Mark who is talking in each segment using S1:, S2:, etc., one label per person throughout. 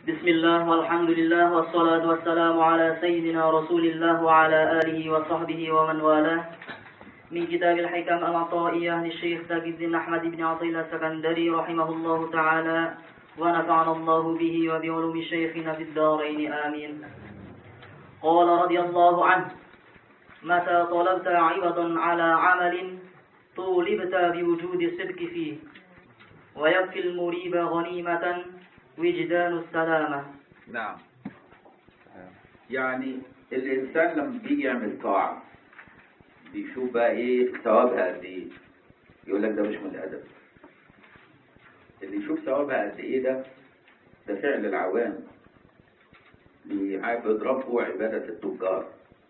S1: بسم الله والحمد لله والصلاة والسلام على سيدنا رسول الله وعلى آله وصحبه ومن والاه من كتاب الحكم العطائية للشيخ تاج الدين أحمد بن عطية السكندري رحمه الله تعالى ونفعنا الله به وبعلوم شيخنا في الدارين آمين قال رضي الله عنه متى طلبت عوضا على عمل طولبت بوجود الصدق فيه ويكفي المريب غنيمة وجدان السلامة
S2: نعم يعني الإنسان لما بيجي يعمل طاعة بيشوف بقى إيه ثوابها قد إيه يقول لك ده مش من الأدب اللي يشوف ثوابها قد إيه ده ده فعل العوام بيعبد ربه عبادة التجار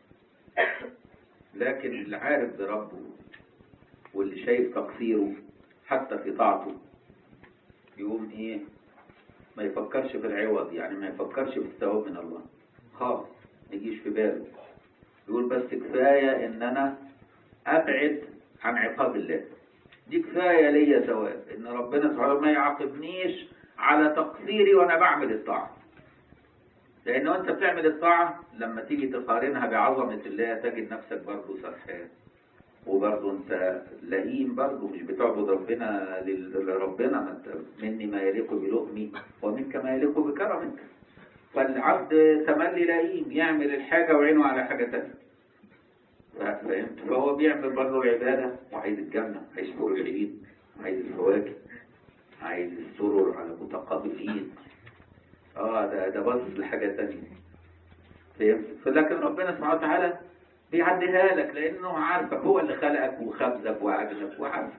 S2: لكن اللي عارف بربه واللي شايف تقصيره حتى في طاعته يقوم ايه ما يفكرش في العوض يعني ما يفكرش في الثواب من الله خالص ما يجيش في باله يقول بس كفاية ان انا ابعد عن عقاب الله دي كفاية ليا ثواب ان ربنا سبحانه ما يعاقبنيش على تقصيري وانا بعمل الطاعة لانه انت بتعمل الطاعة لما تيجي تقارنها بعظمة الله تجد نفسك برضه سرحان وبرضه انت لئيم برضه مش بتعبد ربنا لربنا ما انت مني ما يليق بلؤمي ومنك ما يليق بكرمك فالعبد تملي لئيم يعمل الحاجة وعينه على حاجة تانية فهمت فهو بيعمل برضه العبادة وعايز الجنة عايز فوق العيد عايز الفواكه عايز السرور على متقابلين اه ده ده بص لحاجة تانية فهمت فلكن ربنا سبحانه وتعالى بيعديها لك لانه عارفك هو اللي خلقك وخبزك وعجلك وعارفك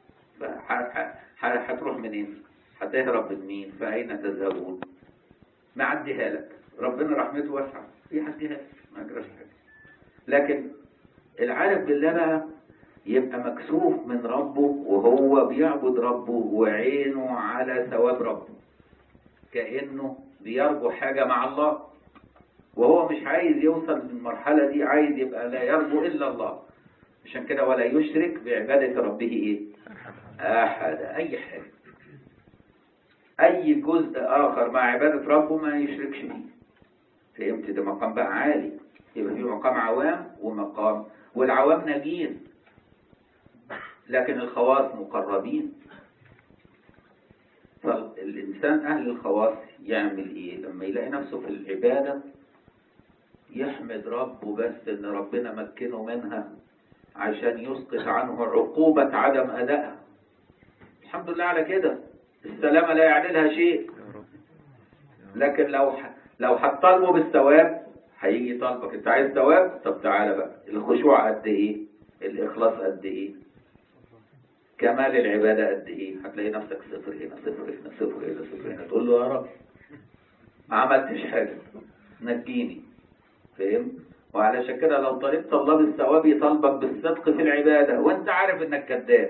S2: هتروح منين هتهرب من مين فاين تذهبون معديها لك ربنا رحمته واسعه بيعديها لك ما يجراش حاجه لكن العارف بالله بقى يبقى مكسوف من ربه وهو بيعبد ربه وعينه على ثواب ربه كانه بيرجو حاجه مع الله وهو مش عايز يوصل للمرحلة دي عايز يبقى لا يرجو إلا الله عشان كده ولا يشرك بعبادة ربه إيه أحد أي حاجة أي جزء آخر مع عبادة ربه ما يشركش فيه فهمت ده مقام بقى عالي يبقى في مقام عوام ومقام والعوام ناجين لكن الخواص مقربين فالإنسان أهل الخواص يعمل إيه لما يلاقي نفسه في العبادة يحمد ربه بس ان ربنا مكنه منها عشان يسقط عنه عقوبة عدم أدائها الحمد لله على كده السلامة لا يعدلها شيء لكن لو لو هتطالبه بالثواب هيجي طالبك انت عايز ثواب طب تعالى بقى الخشوع قد ايه الاخلاص قد ايه كمال العبادة قد ايه هتلاقي نفسك صفر هنا صفر هنا صفر هنا صفر هنا تقول له يا رب ما عملتش حاجة نجيني فهم وعلشان كده لو طالبت الله بالثواب يطالبك بالصدق في العبادة وانت عارف انك كذاب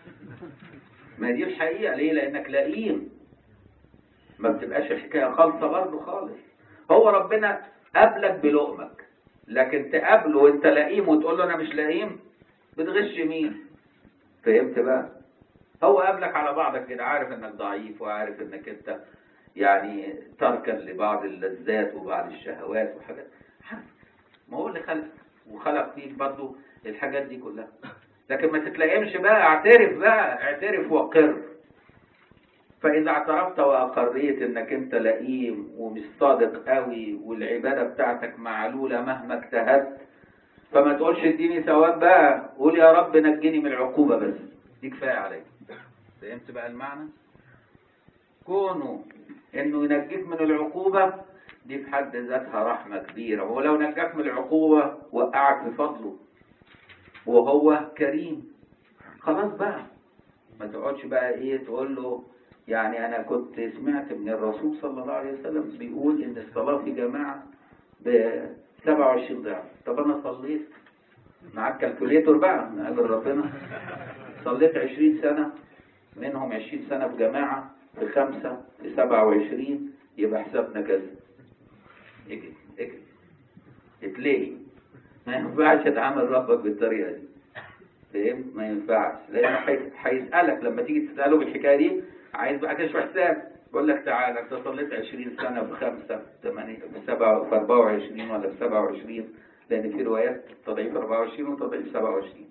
S2: ما دي الحقيقة ليه لانك لئيم ما بتبقاش الحكاية خالصة برضه خالص هو ربنا قابلك بلقمك لكن تقابله وانت لئيم وتقول له انا مش لئيم بتغش مين فهمت بقى هو قابلك على بعضك كده عارف انك ضعيف وعارف انك انت يعني تركا لبعض اللذات وبعض الشهوات وحاجات ما هو اللي خلق وخلق فيك برضو الحاجات دي كلها لكن ما تتلائمش بقى اعترف بقى اعترف وقر فإذا اعترفت وأقريت إنك أنت لئيم ومش صادق قوي والعبادة بتاعتك معلولة مهما اجتهدت فما تقولش اديني ثواب بقى قول يا رب نجيني من العقوبة بس دي كفاية عليك فهمت بقى المعنى؟ كونه إنه ينجيك من العقوبة دي في حد ذاتها رحمة كبيرة هو لو نجاك من العقوبة وقعك بفضله وهو كريم خلاص بقى ما تقعدش بقى ايه تقول له يعني انا كنت سمعت من الرسول صلى الله عليه وسلم بيقول ان الصلاة في جماعة ب 27 ضعف طب انا صليت معاك كالكوليتور بقى من اجل ربنا صليت 20 سنة منهم 20 سنة في جماعة في خمسة في 27 يبقى حسابنا كذا اجري اجري اتلاقي ما ينفعش اتعامل ربك بالطريقه دي فهمت ما ينفعش لانه هيسالك لما تيجي تساله بالحكايه دي عايز بقى كشف حساب بقول لك تعالى انت صليت 20 سنة بخمسة بثمانية بسبعة ب 24 ولا ب 27 لأن في روايات تضعيف 24 وتضعيف 27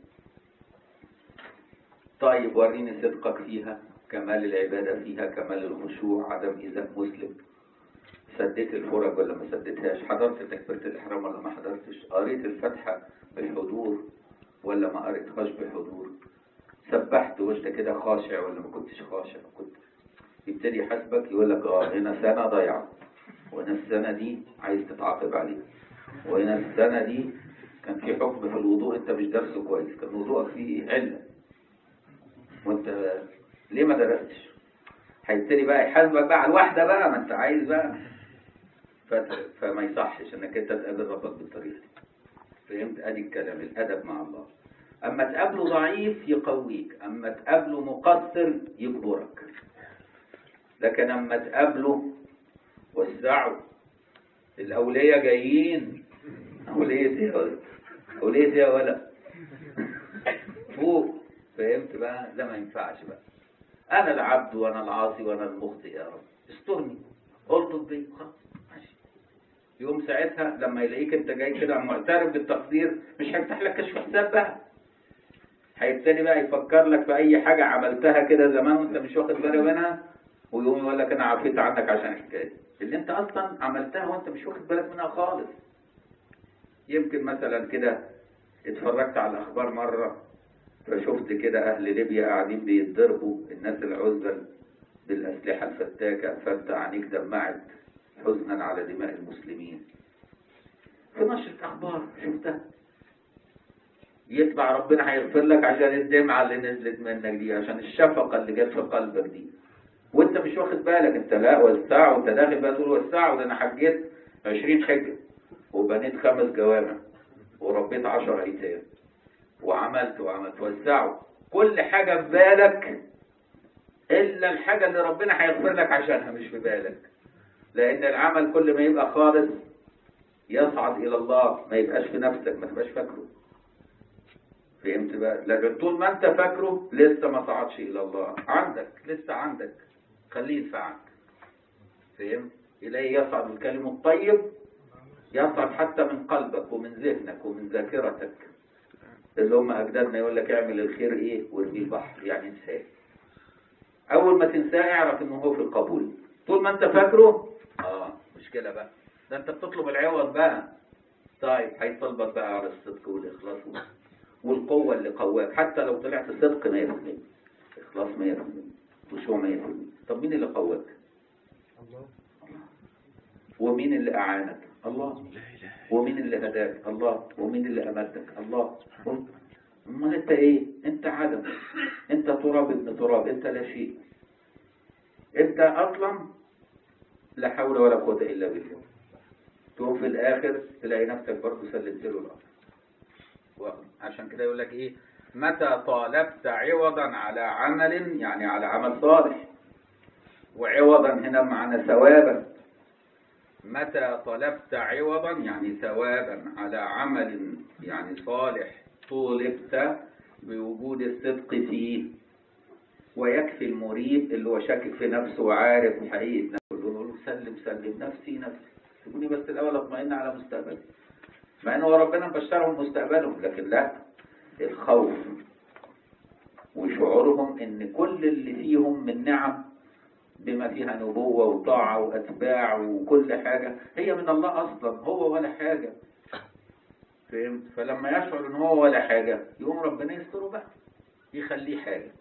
S2: طيب وريني صدقك فيها كمال العبادة فيها كمال الخشوع عدم إيذاء مسلم سديت الفرج ولا ما سديتهاش حضرت تكبيرة الإحرام ولا ما حضرتش قريت الفاتحة بالحضور ولا ما قريتهاش بالحضور سبحت وانت كده خاشع ولا ما كنتش خاشع كنت يبتدي يحاسبك يقول لك اه هنا سنة ضيعة وهنا السنة دي عايز تتعاقب عليها وهنا السنة دي كان في حكم في الوضوء انت مش درسه كويس كان وضوءك فيه علة وانت ليه ما درستش هيبتدي بقى يحاسبك بقى على الواحدة بقى ما انت عايز بقى ف- فما يصحش انك انت تقابل ربك بالطريقة دي فهمت ادي الكلام الادب مع الله اما تقابله ضعيف يقويك اما تقابله مقصر يجبرك لكن اما تقابله وسعه الاولياء جايين اولياء ايه يا ولد اولياء ايه يا ولد فوق فهمت بقى ده ما ينفعش بقى انا العبد وانا العاصي وانا المخطئ يا رب استرني الطف بي خلاص ماشي يوم ساعتها لما يلاقيك انت جاي كده معترف بالتقدير مش هيفتح لك كشف حساب بقى هيبتدي بقى يفكر لك في اي حاجة عملتها كده زمان وانت مش واخد بالك منها ويقوم يقول لك انا عفيت عنك عشان الحكايه دي. اللي انت اصلا عملتها وانت مش واخد بالك منها خالص يمكن مثلا كده اتفرجت على الاخبار مره فشفت كده اهل ليبيا قاعدين بيتضربوا الناس العزل بالاسلحه الفتاكه فانت عينيك دمعت حزنا على دماء المسلمين في نشرة اخبار شفتها يطلع ربنا هيغفر لك عشان الدمعة اللي نزلت منك دي عشان الشفقة اللي جت في قلبك دي وانت مش واخد بالك انت لا وسعوا انت داخل بقى تقول وسعوا ده انا حجيت 20 حجة وبنيت خمس جوامع وربيت 10 ايتام وعملت وعملت وسعوا كل حاجة في بالك الا الحاجة اللي ربنا هيغفر لك عشانها مش في بالك لان العمل كل ما يبقى خالص يصعد الى الله ما يبقاش في نفسك ما تبقاش فاكره فهمت بقى لكن طول ما انت فاكره لسه ما صعدش الى الله عندك لسه عندك خليه يدفعك فهمت اليه يصعد الكلم الطيب يصعد حتى من قلبك ومن ذهنك ومن ذاكرتك اللي هم اجدادنا يقول لك اعمل الخير ايه وارميه البحر يعني انساه اول ما تنساه اعرف انه هو في القبول طول ما انت فاكره اه مشكله بقى ده انت بتطلب العوض بقى طيب هيطلبك بقى على الصدق والاخلاص والقوة اللي قواك حتى لو طلعت صدق 100% إخلاص 100% خشوع 100% طب مين اللي قواك؟ الله ومين اللي أعانك؟ الله ومين اللي هداك؟ الله ومين اللي أمدك؟ الله أمال أنت إيه؟ أنت عدم أنت تراب ابن تراب أنت لا شيء أنت أصلا لا حول ولا قوة إلا بالله تقوم في الآخر تلاقي نفسك برضه سلمت له الأمر عشان كده يقول لك ايه متى طالبت عوضا على عمل يعني على عمل صالح وعوضا هنا معنى ثوابا متى طلبت عوضا يعني ثوابا على عمل يعني صالح طولبت بوجود الصدق فيه ويكفي المريب اللي هو شاكك في نفسه وعارف حقيقة نفسه يقول له سلم سلم نفسي نفسي سيبوني بس الأول أطمئن على مستقبلي مع انه ربنا مبشرهم مستقبلهم لكن لا الخوف وشعورهم ان كل اللي فيهم من نعم بما فيها نبوة وطاعة واتباع وكل حاجة هي من الله اصلا هو ولا حاجة فهمت فلما يشعر ان هو ولا حاجة يقوم ربنا يستره بقى يخليه حاجة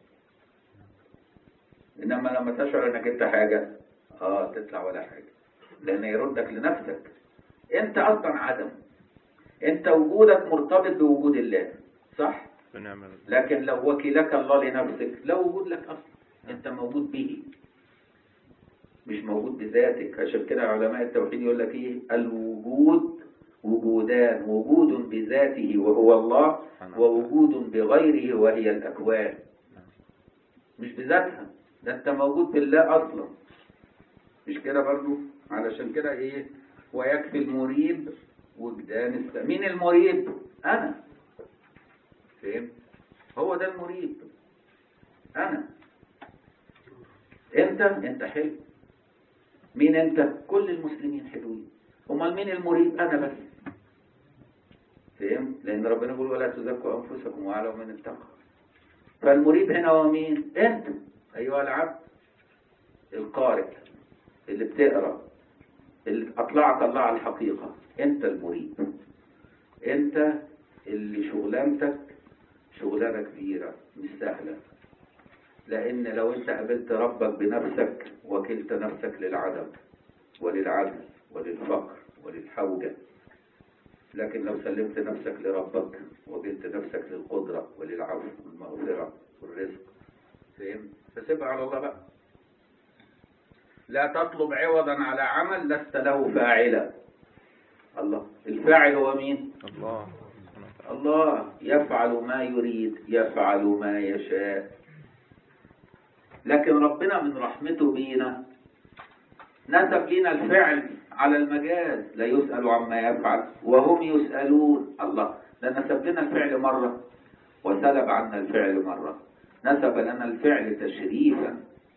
S2: انما لما تشعر انك انت حاجة اه تطلع ولا حاجة لان يردك لنفسك انت اصلا عدم انت وجودك مرتبط بوجود الله صح
S3: ونعم
S2: لكن لو وكلك الله لنفسك لا وجود لك اصلا انت موجود به مش موجود بذاتك عشان كده علماء التوحيد يقول لك ايه الوجود وجودان وجود بذاته وهو الله ووجود بغيره وهي الاكوان مش بذاتها ده انت موجود بالله اصلا مش كده برضو علشان كده ايه ويكفي المريب وجدان الس... مين المريب انا فهمت هو ده المريب انا انت انت حلو مين انت كل المسلمين حلوين امال مين المريد انا بس فهم لان ربنا يقول ولا تزكوا انفسكم واعلموا من اتقى فالمريد هنا هو مين انت ايها العبد القارئ اللي بتقرا اللي اطلعك الله على الحقيقه انت المريد انت اللي شغلانتك شغلانه كبيره مش سهله لان لو انت قابلت ربك بنفسك وكلت نفسك للعدم وللعجز وللفقر وللحوجه لكن لو سلمت نفسك لربك وجدت نفسك للقدرة وللعفو والمغفرة والرزق فهم؟ فسيبها على الله بقى لا تطلب عوضا على عمل لست له فاعلا الله الفاعل هو مين
S3: الله
S2: الله يفعل ما يريد يفعل ما يشاء لكن ربنا من رحمته بينا نسب لنا الفعل على المجاز لا يسأل عما يفعل وهم يسألون الله ده نسب لنا الفعل مرة وسلب عنا الفعل مرة نسب لنا الفعل تشريفا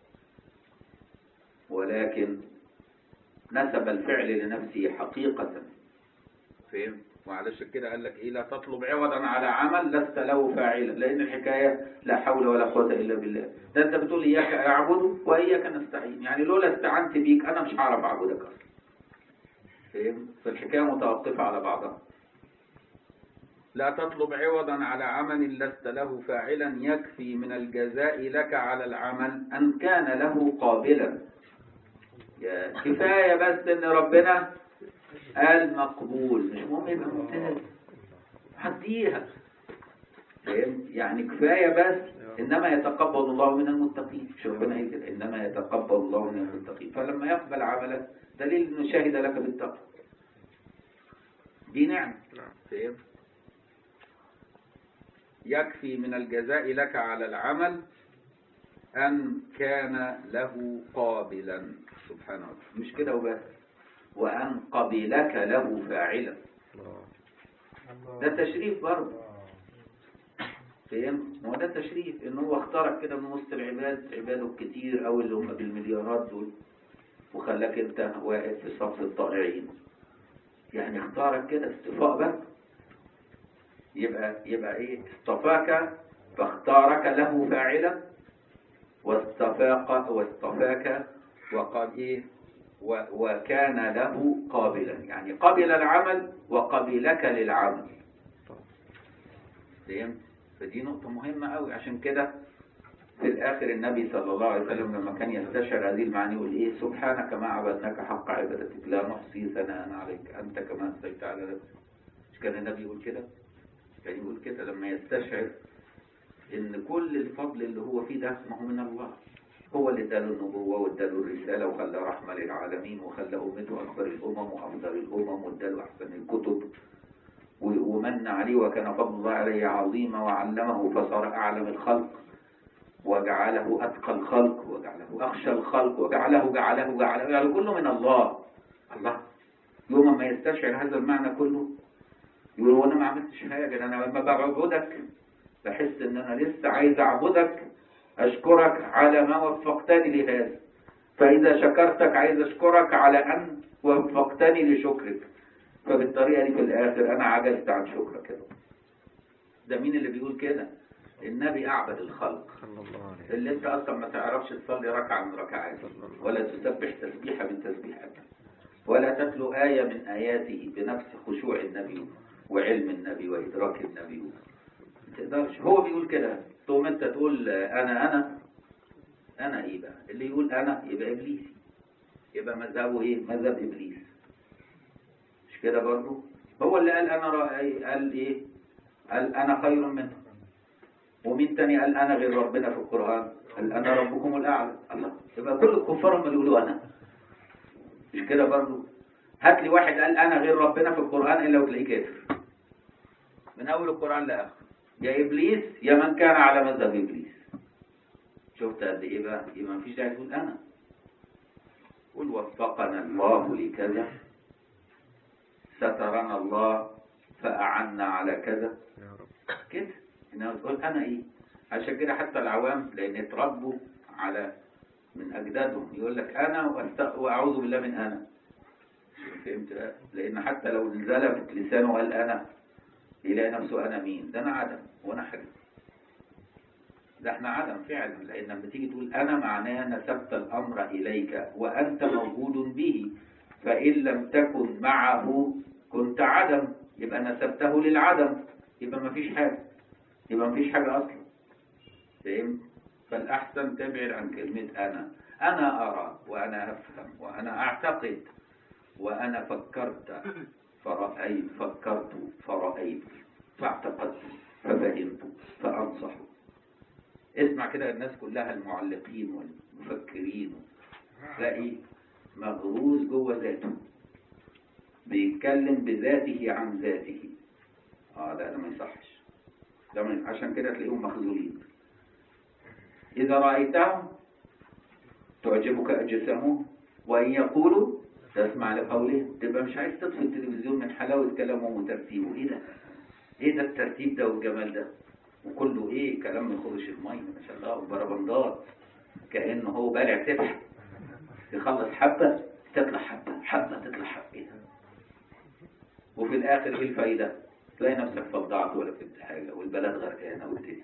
S2: ولكن نسب الفعل لنفسه حقيقة فهم؟ وعلش كده قال لك ايه لا تطلب عوضا على عمل لست له فاعلا لان الحكايه لا حول ولا قوه الا بالله ده انت بتقول اياك اعبد واياك نستعين يعني لولا استعنت بيك انا مش هعرف اعبدك اصلا فهم فالحكايه متوقفه على بعضها لا تطلب عوضا على عمل لست له فاعلا يكفي من الجزاء لك على العمل ان كان له قابلا يا كفايه بس ان ربنا قال مقبول مش مهم يبقى ممتاز هديها فهمت يعني كفايه بس انما يتقبل الله من المتقين مش ربنا قال كده انما يتقبل الله من المتقين فلما يقبل عملك دليل انه شهد لك بالتقوى دي نعمه فهمت يكفي من الجزاء لك على العمل أن كان له قابلا سبحانه وتعالى مش كده وبس وأن قبلك له فاعلا ده تشريف برضه فاهم؟ ما هو ده تشريف ان هو اختارك كده من وسط العباد عباده الكتير او اللي هم بالمليارات دول وخلاك انت واقف في صف الطائعين يعني اختارك كده استفاء بقى يبقى يبقى ايه اصطفاك فاختارك له فاعلا واصطفاك واصطفاك وقال ايه و وكان له قابلا يعني قبل العمل وقبلك للعمل فهمت فدي نقطة مهمة قوي عشان كده في الآخر النبي صلى الله عليه وسلم لما كان يستشعر هذه المعاني يقول إيه سبحانك ما عبدناك حق عبادتك لا نحصي ثناء عليك أنت كما أثنيت على نفسك مش كان النبي يقول كده كان يقول كده لما يستشعر إن كل الفضل اللي هو فيه ده ما هو من الله هو اللي اداله النبوة واداله الرسالة وخلى رحمة للعالمين وخلى أمته أكبر الأمم وأفضل الأمم واداله أحسن الكتب ومن عليه وكان فضل الله عليه عظيما وعلمه فصار أعلم الخلق وجعله أتقى الخلق وجعله أخشى الخلق وجعله جعله جعله يعني كله من الله الله يوم ما يستشعر هذا المعنى كله يقول وانا ما عملتش حاجة ده انا لما بعبدك بحس ان انا لسه عايز اعبدك اشكرك على ما وفقتني لهذا فاذا شكرتك عايز اشكرك على ان وفقتني لشكرك فبالطريقة دي في الاخر انا عجزت عن شكرك كده ده مين اللي بيقول كده النبي اعبد الخلق
S3: صلى الله عليه
S2: اللي انت اصلا ما تعرفش تصلي ركعة من ركعات ولا تسبح تسبيحة من تسبيحاته ولا تتلو آية من آياته بنفس خشوع النبي وعلم النبي وإدراك النبي ما تقدرش هو بيقول كده تقوم انت تقول انا انا انا ايه بقى اللي يقول انا يبقى ابليسي يبقى مذهبه ايه مذهب ابليس مش كده برضه هو اللي قال انا رأي قال ايه قال انا خير منه ومين تاني قال انا غير ربنا في القرآن قال انا ربكم الاعلى الله يبقى كل الكفار هم اللي يقولوا انا مش كده برضه هات لي واحد قال انا غير ربنا في القرآن الا وتلاقيه كافر من اول القرآن لاخره يا ابليس يا من كان على مذهب ابليس شفت قد ايه بقى يبقى مفيش داعي تقول انا قل وفقنا الله لكذا سترنا الله فأعنا على كذا
S3: يا رب
S2: كده انما تقول انا ايه عشان كده حتى العوام لان اتربوا على من أجدادهم يقول لك أنا وأست- وأعوذ بالله من أنا فهمت بقى؟ لأن حتى لو انزلفت لسانه قال أنا يلاقي نفسه أنا مين ده أنا عدم وأنا حاجة ده احنا عدم فعلا لأن لما تيجي تقول أنا معناه نسبت الأمر إليك وأنت موجود به فإن لم تكن معه كنت عدم يبقى نسبته للعدم يبقى ما فيش حاجة يبقى ما فيش حاجة أصلا فهمت؟ فالأحسن تبعد عن كلمة أنا أنا أرى وأنا أفهم وأنا أعتقد وأنا فكرت فرأيت فكرت فرأيت فاعتقدت ففهمت فأنصح اسمع كده الناس كلها المعلقين والمفكرين تلاقي مغروز جوه ذاته بيتكلم بذاته عن ذاته اه ده ده ما يصحش ده ما- عشان كده تلاقيهم مخذولين إذا رأيتهم تعجبك أجسامهم وإن يقولوا تسمع لقولهم تبقى مش عايز تطفي التلفزيون من حلاوة كلامهم وترتيبه إيه ده؟ إيه ده الترتيب ده والجمال ده؟ وكله إيه كلام من خرش المية ما شاء الله وبربندات كأنه هو بالع تفتح يخلص حبة تطلع حبة حبة تطلع حبة إيه ده؟ وفي الآخر إيه الفايدة؟ تلاقي نفسك فضعت ولا فهمت حاجة والبلد غرقانة والدنيا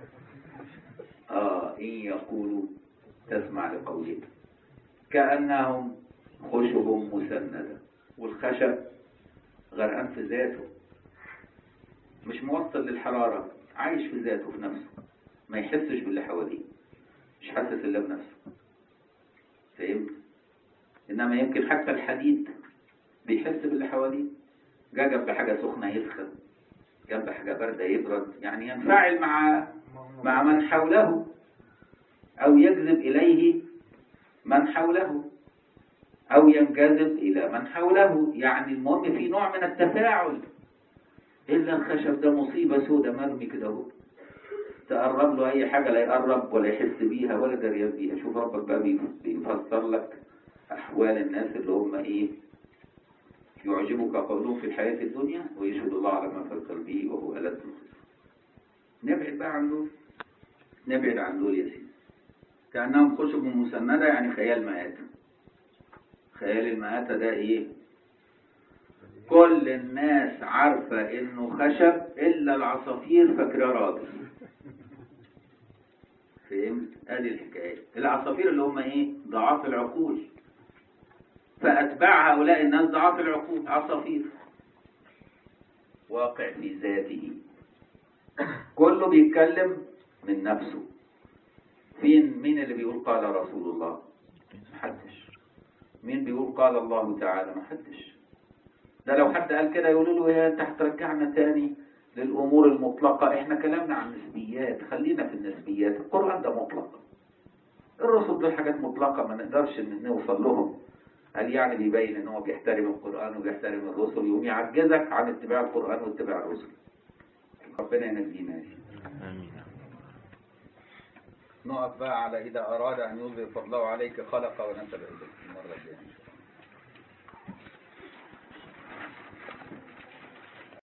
S2: آه إن يقولوا تسمع لقولهم كأنهم خشب مسندة والخشب غرقان في ذاته مش موصل للحرارة عايش في ذاته في نفسه ما يحسش باللي حواليه مش حاسس إلا بنفسه فهمت؟ إنما يمكن حتى الحديد بيحس باللي حواليه جا جنب حاجة سخنة يسخن جنب حاجة باردة يبرد يعني ينفعل مع مع من حوله أو يجذب إليه من حوله أو ينجذب إلى من حوله يعني المهم في نوع من التفاعل إلا الخشب ده مصيبة سودة مرمي كده اهو تقرب له أي حاجة لا يقرب ولا يحس بيها ولا دريان بيها شوف ربك بقى بيف- بيفسر لك أحوال الناس اللي هم إيه يعجبك قولهم في الحياة الدنيا ويشهد الله على ما في قلبه وهو ألد الخصم نبعد بقى عن دول نبعد عن دول يا سيدي كأنهم خشب مسندة يعني خيال مآتة خيال المآتة ده ايه كل الناس عارفة انه خشب الا العصافير فاكراه راجل فهمت ادي الحكاية العصافير اللي هم ايه ضعاف العقول فاتباع هؤلاء الناس ضعاف العقول عصافير واقع في ذاته كله بيتكلم من نفسه مين مين اللي بيقول قال رسول الله محدش مين بيقول قال الله تعالى محدش ده لو حد قال كده يقولوا له يا انت هترجعنا تاني للامور المطلقه احنا كلامنا عن نسبيات خلينا في النسبيات القران ده مطلق الرسل دول حاجات مطلقه ما نقدرش ان نوصل لهم قال يعني بيبين ان هو بيحترم القران وبيحترم الرسل يقوم يعجزك عن اتباع القران واتباع الرسل ربنا ينجينا يا سيدي
S3: آمين
S2: نقف بقى على إذا أراد أن يظهر فضله عليك خلق ونسب إليك المرة الجاية